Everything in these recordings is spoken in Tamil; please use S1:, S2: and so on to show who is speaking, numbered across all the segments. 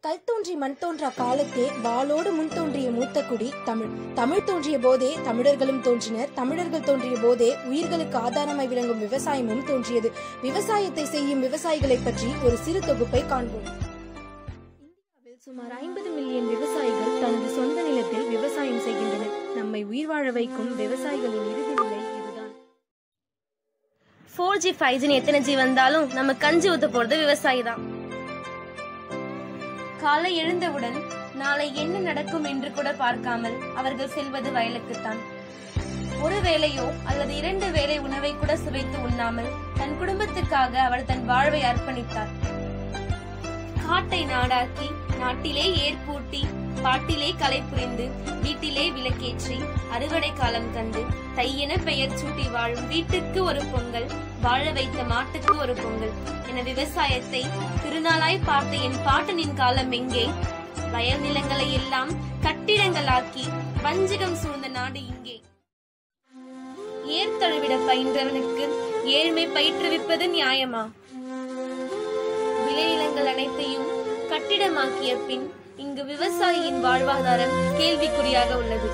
S1: கல் தோன்றி மண் தோன்றா காலத்தே வாளோடு முன் தோன்றிய மூத்த குடி தமிழ் தமிழ் தோன்றிய போதே தமிழர்களும் தோன்றினர் தமிழர்கள் தோன்றிய போதே உயிர்களுக்கு ஆதாரமாய் விளங்கும் விவசாயமும் தோன்றியது விவசாயத்தை செய்யும் விவசாயிகளை பற்றி ஒரு சிறு தொகுப்பை காண்போம் இந்தியாவில் சுமார் ஐம்பது மில்லியன் விவசாயிகள் தனது சொந்த நிலத்தில் விவசாயம் செய்கின்றனர் நம்மை உயிர் வாழ வைக்கும் விவசாயிகளின் இறுதி நிலை இதுதான்
S2: ஃபோர் ஜி ஃபைவ் ஜின்னு எத்தனை ஜி வந்தாலும் நம்ம கஞ்சி ஊத்த போறது விவசாயி தான் காலை எழுந்தவுடன் நாளை என்ன நடக்கும் என்று கூட பார்க்காமல் அவர்கள் செல்வது வயலுக்குத்தான் ஒரு வேளையோ அல்லது இரண்டு வேளை உணவை கூட சுவைத்து உண்ணாமல் தன் குடும்பத்துக்காக அவர் தன் வாழ்வை அர்ப்பணித்தார் காட்டை நாடாக்கி நாட்டிலே ஏற்பூட்டி பாட்டிலே களை புரிந்து வீட்டிலே விளக்கேற்றி அறுவடை காலம் கண்டு தையென பெயர் சூட்டி வாழும் வீட்டுக்கு ஒரு பொங்கல் வாழ வைத்த மாட்டுக்கு ஒரு பொங்கல் என விவசாயத்தை திருநாளாய் பார்த்த என் பாட்டனின் காலம் எங்கே வயல் நிலங்களை எல்லாம் கட்டிடங்களாக்கி வஞ்சகம் சூழ்ந்த நாடு இங்கே ஏர்தழுவிட பயின்றவனுக்கு ஏழ்மை பயிற்றுவிப்பது நியாயமா விளைநிலங்கள் அனைத்தையும் கட்டிடமாக்கிய பின் இங்கு விவசாயியின் வாழ்வாதாரம் கேள்விக்குறியாக உள்ளது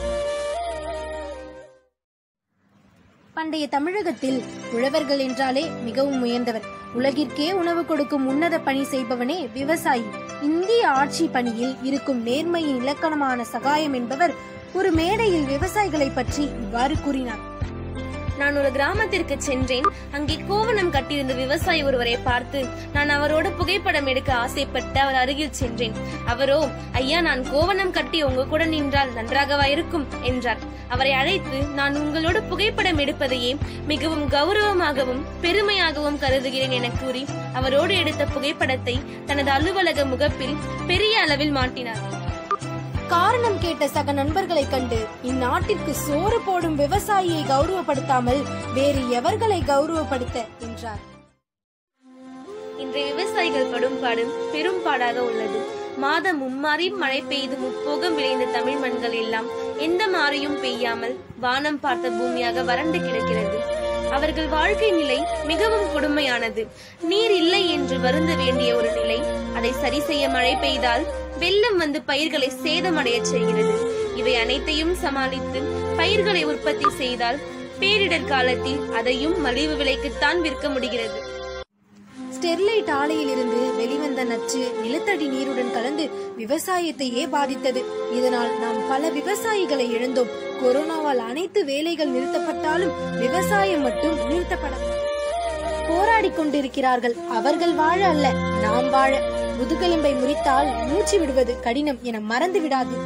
S1: பண்டைய தமிழகத்தில் உழவர்கள் என்றாலே மிகவும் உயர்ந்தவர் உலகிற்கே உணவு கொடுக்கும் உன்னத பணி செய்பவனே விவசாயி இந்திய ஆட்சி பணியில் இருக்கும் நேர்மையின் இலக்கணமான சகாயம் என்பவர் ஒரு மேடையில் விவசாயிகளை பற்றி இவ்வாறு கூறினார்
S2: நான் ஒரு கிராமத்திற்கு சென்றேன் அங்கே கோவணம் கட்டியிருந்த விவசாயி ஒருவரை பார்த்து நான் அவரோடு புகைப்படம் எடுக்க ஆசைப்பட்டு அவர் அருகில் சென்றேன் அவரோ ஐயா நான் கோவணம் கட்டி உங்க கூட நின்றால் நன்றாகவா இருக்கும் என்றார் அவரை அழைத்து நான் உங்களோடு புகைப்படம் எடுப்பதையே மிகவும் கௌரவமாகவும் பெருமையாகவும் கருதுகிறேன் என கூறி அவரோடு எடுத்த புகைப்படத்தை தனது அலுவலக முகப்பில் பெரிய அளவில் மாட்டினார்
S1: காரணம் கேட்ட சக நண்பர்களைக் கண்டு இந்நாட்டிற்கு சோறு போடும் விவசாயியை கௌரவப்படுத்தாமல் வேறு எவர்களை கௌரவப்படுத்த என்றார்
S2: இன்றைய விவசாயிகள் படும் பாடு பெரும் பாடாக உள்ளது மாதம் மும்மாறி மழை பெய்து முப்போகம் விளைந்த தமிழ் மண்கள் எல்லாம் எந்த மாறியும் பெய்யாமல் வானம் பார்த்த பூமியாக வறண்டு கிடக்கிறது அவர்கள் வாழ்க்கை நிலை மிகவும் கொடுமையானது நீர் இல்லை என்று வருந்த வேண்டிய ஒரு நிலை அதை சரி செய்ய மழை பெய்தால் வெள்ளம் வந்து பயிர்களை சேதமடைய செய்கிறது இவை அனைத்தையும் சமாளித்து பயிர்களை உற்பத்தி செய்தால் பேரிடர் காலத்தில் அதையும் மலிவு விலைக்குத்தான் விற்க முடிகிறது
S1: ஸ்டெர்லைட் ஆலையிலிருந்து வெளிவந்த நச்சு நிலத்தடி நீருடன் கலந்து விவசாயத்தையே பாதித்தது இதனால் நாம் பல விவசாயிகளை இழந்தோம் கொரோனாவால் அனைத்து வேலைகள் நிறுத்தப்பட்டாலும் விவசாயம் மட்டும் நிறுத்தப்பட போராடி கொண்டிருக்கிறார்கள் அவர்கள் வாழ அல்ல நாம் வாழ முதுகெலும்பை முறித்தால் மூச்சு விடுவது கடினம் என மறந்து விடாது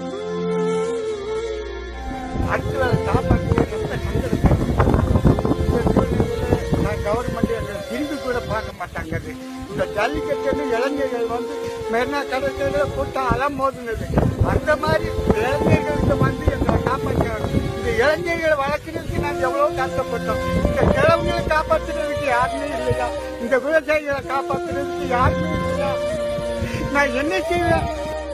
S3: அடுத்த காப்பாற்றி ரொம்ப சந்தர்ப்பம் இந்த சூழ்நிலையில நான் கவர்மெண்ட் எங்களை திரும்பி கூட பார்க்க மாட்டாங்க அது. இந்த ஜல்லிக்கட்டுன்னு இளைஞர்கள் வந்து மெரினா கடற்கரையில் கூட்டம் அலம் மோதுனது அந்த மாதிரி இளைஞர்களுக்கு வந்து எங்களை காப்பாற்றாங்க இந்த இளைஞர்களை வளர்க்கறதுக்கு நாங்கள் எவ்வளோ கஷ்டப்பட்டோம் இந்த கிழமைகளை காப்பாற்றுறதுக்கு யாருமே இல்லையா இந்த விவசாயிகளை காப்பாற்றுறதுக்கு யாருமே இல்லையா நான் என்ன செய்வேன்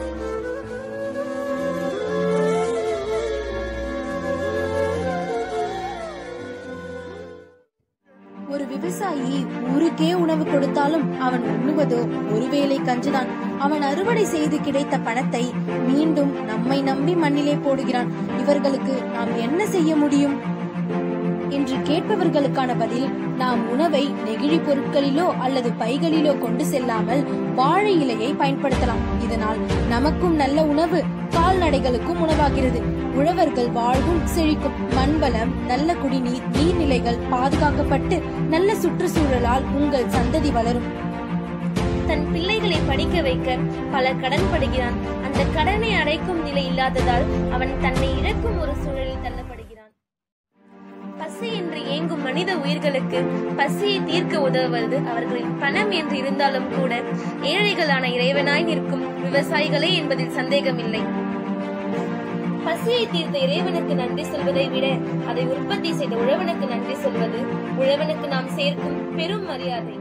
S1: ஒரு விவசாயி ஊருக்கே உணவு கொடுத்தாலும் அவன் உண்ணுவதோ ஒருவேளை கஞ்சுதான் அவன் அறுவடை செய்து கிடைத்த பணத்தை மீண்டும் நம்மை நம்பி மண்ணிலே போடுகிறான் இவர்களுக்கு நாம் என்ன செய்ய முடியும் என்று கேட்பவர்களுக்கான பதில் நாம் உணவை நெகிழி பொருட்களிலோ அல்லது பைகளிலோ கொண்டு செல்லாமல் வாழை இலையை பயன்படுத்தலாம் இதனால் நமக்கும் நல்ல உணவு கால்நடைகளுக்கும் உணவாகிறது உழவர்கள் வாழ்வும் செழிக்கும் மண்வளம் நல்ல குடிநீர் நீர்நிலைகள் பாதுகாக்கப்பட்டு நல்ல சுற்றுச்சூழலால் உங்கள் சந்ததி வளரும்
S2: தன் பிள்ளைகளை படிக்க வைக்க பல கடன் படுகிறான் அந்த கடனை அடைக்கும் நிலை இல்லாததால் அவன் தன்னை இழக்கும் ஒரு சூழலில் தள்ளப்படுகிறான் பசி என்று ஏங்கும் மனித உயிர்களுக்கு பசியை தீர்க்க உதவுவது அவர்களின் பணம் என்று இருந்தாலும் கூட ஏழைகளான இறைவனாய் நிற்கும் விவசாயிகளே என்பதில் சந்தேகமில்லை பசியை தீர்த்த இறைவனுக்கு நன்றி சொல்வதை விட அதை உற்பத்தி செய்த உழவனுக்கு நன்றி சொல்வது உழவனுக்கு நாம் சேர்க்கும் பெரும் மரியாதை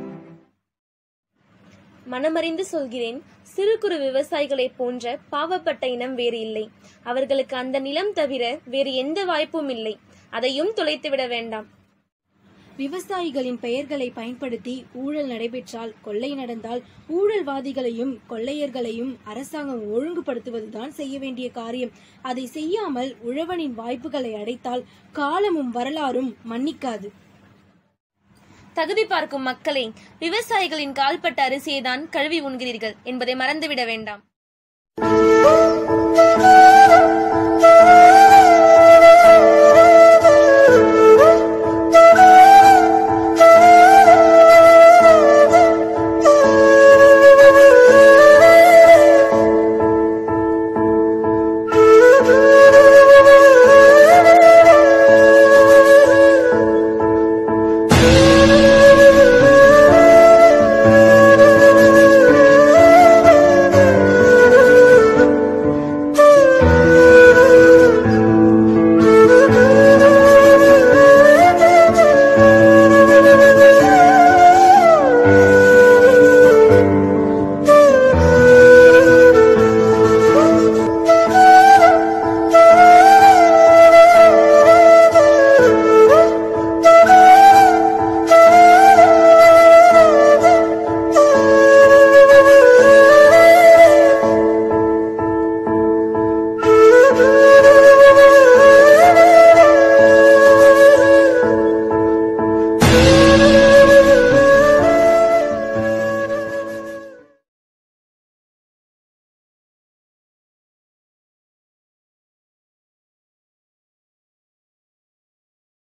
S2: மனமறிந்து சொல்கிறேன் சிறு குறு விவசாயிகளைப் போன்ற பாவப்பட்ட இனம் வேறு இல்லை அவர்களுக்கு அந்த நிலம் தவிர வேறு எந்த வாய்ப்பும் இல்லை அதையும் தொலைத்துவிட வேண்டாம்
S1: விவசாயிகளின் பெயர்களை பயன்படுத்தி ஊழல் நடைபெற்றால் கொள்ளை நடந்தால் ஊழல்வாதிகளையும் கொள்ளையர்களையும் அரசாங்கம் ஒழுங்குபடுத்துவதுதான் செய்ய வேண்டிய காரியம் அதை செய்யாமல் உழவனின் வாய்ப்புகளை அடைத்தால் காலமும் வரலாறும் மன்னிக்காது
S2: தகுதி பார்க்கும் மக்களே விவசாயிகளின் கால்பட்ட அரிசியை தான் கழுவி உண்கிறீர்கள் என்பதை மறந்துவிட வேண்டாம்